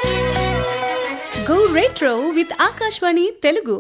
go retro with Akashvani Telugu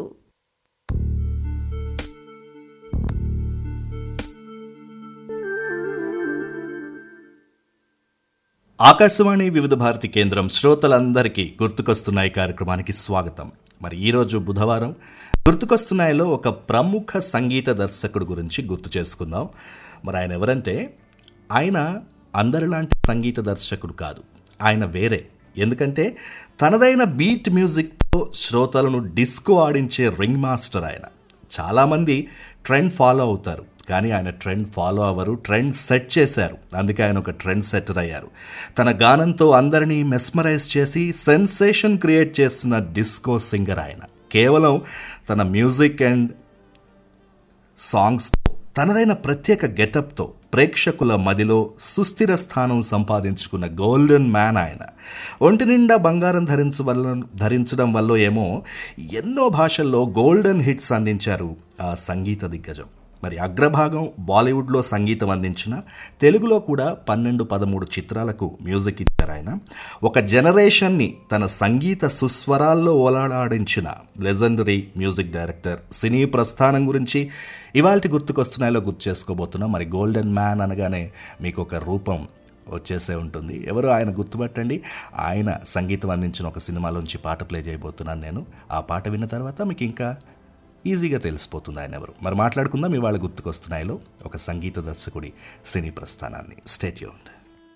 Akashvani Vividh Bharati కేంద్రం శ్రోతలందరికీ గుర్తుకొస్తున్నాయి కార్యక్రమానికి స్వాగతం మరి ఈరోజు బుధవారం గుర్తుకొస్తున్నాయిలో ఒక ప్రముఖ సంగీత దర్శకుడు గురించి గుర్తు చేసుకుందాం మరి ఆయన ఎవరంటే ఆయన అందరిలాంటి సంగీత దర్శకుడు కాదు ఆయన వేరే ఎందుకంటే తనదైన బీట్ మ్యూజిక్తో శ్రోతలను డిస్కో ఆడించే రింగ్ మాస్టర్ ఆయన చాలామంది ట్రెండ్ ఫాలో అవుతారు కానీ ఆయన ట్రెండ్ ఫాలో అవ్వరు ట్రెండ్ సెట్ చేశారు అందుకే ఆయన ఒక ట్రెండ్ సెట్టర్ అయ్యారు తన గానంతో అందరినీ మెస్మరైజ్ చేసి సెన్సేషన్ క్రియేట్ చేస్తున్న డిస్కో సింగర్ ఆయన కేవలం తన మ్యూజిక్ అండ్ సాంగ్స్తో తనదైన ప్రత్యేక గెటప్తో ప్రేక్షకుల మదిలో సుస్థిర స్థానం సంపాదించుకున్న గోల్డెన్ మ్యాన్ ఆయన ఒంటి నిండా బంగారం ధరించ వల్ల ధరించడం వల్ల ఏమో ఎన్నో భాషల్లో గోల్డెన్ హిట్స్ అందించారు ఆ సంగీత దిగ్గజం మరి అగ్రభాగం బాలీవుడ్లో సంగీతం అందించిన తెలుగులో కూడా పన్నెండు పదమూడు చిత్రాలకు మ్యూజిక్ ఇచ్చారు ఆయన ఒక జనరేషన్ని తన సంగీత సుస్వరాల్లో ఓలాడాడించిన లెజెండరీ మ్యూజిక్ డైరెక్టర్ సినీ ప్రస్థానం గురించి ఇవాళ గుర్తుకొస్తున్నాయిలో గుర్తు చేసుకోబోతున్నాం మరి గోల్డెన్ మ్యాన్ అనగానే మీకు ఒక రూపం వచ్చేసే ఉంటుంది ఎవరు ఆయన గుర్తుపట్టండి ఆయన సంగీతం అందించిన ఒక సినిమాలోంచి పాట ప్లే చేయబోతున్నాను నేను ఆ పాట విన్న తర్వాత మీకు ఇంకా ఈజీగా తెలిసిపోతుంది ఆయన ఎవరు మరి మాట్లాడుకుందాం ఇవాళ గుర్తుకొస్తున్నాయిలో ఒక సంగీత దర్శకుడి సినీ ప్రస్థానాన్ని స్టేట్యూన్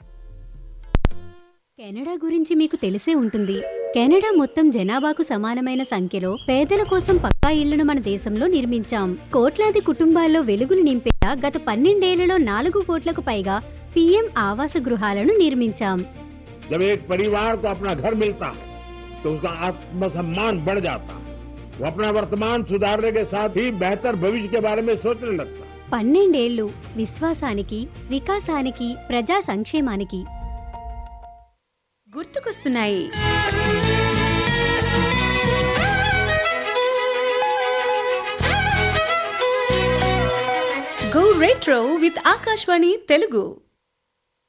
కెనడా గురించి మీకు తెలిసే ఉంటుంది కెనడా మొత్తం జనాభాకు సమానమైన సంఖ్యలో పేదల కోసం పక్కా ఇళ్లను మన దేశంలో నిర్మించాం కోట్లాది కుటుంబాల్లో వెలుగులు నింపేలా గత పన్నెండేళ్లలో నాలుగు కోట్లకు పైగా పీఎం ఆవాస గృహాలను నిర్మించాం जब एक परिवार को अपना घर मिलता है तो उसका आत्मसम्मान बढ़ जाता है वो अपना वर्तमान सुधारने के साथ ही बेहतर भविष्य के बारे में सोचने लगता है పన్నెండేళ్లు విశ్వాసానికి వికాసానికి ప్రజా సంక్షేమానికి గుర్తుకొస్తున్నాయి go retro with Akashvani Telugu